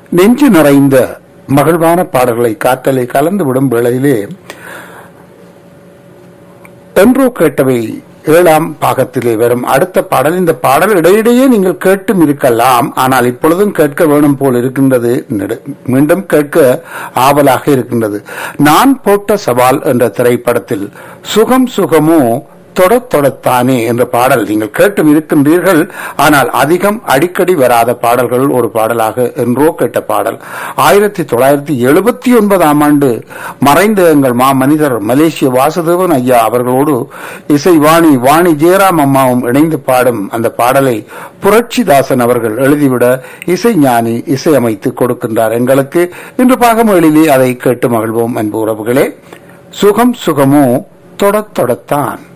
நெஞ்சு நிறைந்த மகிழ்வான பாடல்களை காற்றலை கலந்து விடும் வேளையிலே என்றோ கேட்டவை ஏழாம் பாகத்திலே வரும் அடுத்த பாடல் இந்த பாடல் இடையிடையே நீங்கள் கேட்டும் இருக்கலாம் ஆனால் இப்பொழுதும் கேட்க வேணும் போல் இருக்கின்றது நெடு- மீண்டும் கேட்க ஆவலாக இருக்கின்றது நான் போட்ட சவால் என்ற திரைப்படத்தில் சுகம் சுகமோ தொட தொடத்தானே என்ற பாடல் நீங்கள் கேட்டும் இருக்கின்றீர்கள் ஆனால் அதிகம் அடிக்கடி வராத பாடல்கள் ஒரு பாடலாக என்றோ கேட்ட பாடல் ஆயிரத்தி தொள்ளாயிரத்தி எழுபத்தி ஒன்பதாம் ஆண்டு மறைந்த எங்கள் மா மனிதர் மலேசிய வாசுதேவன் ஐயா அவர்களோடு இசை வாணி வாணி ஜெயராம் அம்மாவும் இணைந்து பாடும் அந்த பாடலை புரட்சிதாசன் அவர்கள் எழுதிவிட இசை ஞானி இசையமைத்து கொடுக்கின்றார் எங்களுக்கு இன்று பாகமொழியிலே அதை கேட்டு மகிழ்வோம் அன்பு உறவுகளே சுகம் சுகமோ தொடத் தொடத்தான்